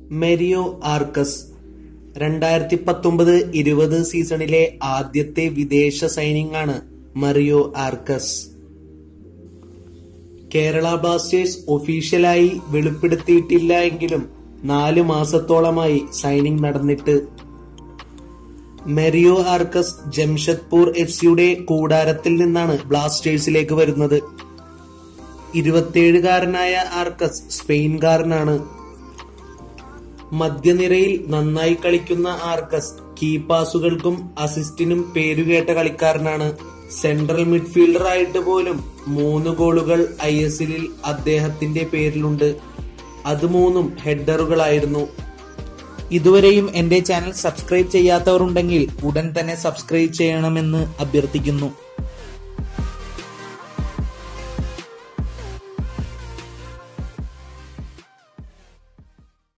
മെരിയോ Arcus രണ്ടായിരത്തി പത്തൊമ്പത് ഇരുപത് സീസണിലെ ആദ്യത്തെ വിദേശ സൈനിങ് ആണ് മറിയോ ആർക്കസ് കേരള ബ്ലാസ്റ്റേഴ്സ് ഒഫീഷ്യലായി വെളിപ്പെടുത്തിയിട്ടില്ല എങ്കിലും നാല് മാസത്തോളമായി സൈനിങ് നടന്നിട്ട് മെറിയോ ആർക്കസ് ജംഷഡ്പൂർ എഫ് സിയുടെ കൂടാരത്തിൽ നിന്നാണ് ബ്ലാസ്റ്റേഴ്സിലേക്ക് വരുന്നത് ഇരുപത്തിയേഴുകാരനായ ആർക്കസ് സ്പെയിൻകാരനാണ് മധ്യനിരയിൽ നന്നായി കളിക്കുന്ന ആർക്കസ് കീ പാസുകൾക്കും അസിസ്റ്റിനും പേരുകേട്ട കളിക്കാരനാണ് സെൻട്രൽ മിഡ്ഫീൽഡർ ആയിട്ട് പോലും മൂന്ന് ഗോളുകൾ ഐ എസ് എല്ലിൽ അദ്ദേഹത്തിന്റെ പേരിലുണ്ട് അത് മൂന്നും ഹെഡറുകളായിരുന്നു ഇതുവരെയും എന്റെ ചാനൽ സബ്സ്ക്രൈബ് ചെയ്യാത്തവർ ഉണ്ടെങ്കിൽ ഉടൻ തന്നെ സബ്സ്ക്രൈബ് ചെയ്യണമെന്ന് അഭ്യർത്ഥിക്കുന്നു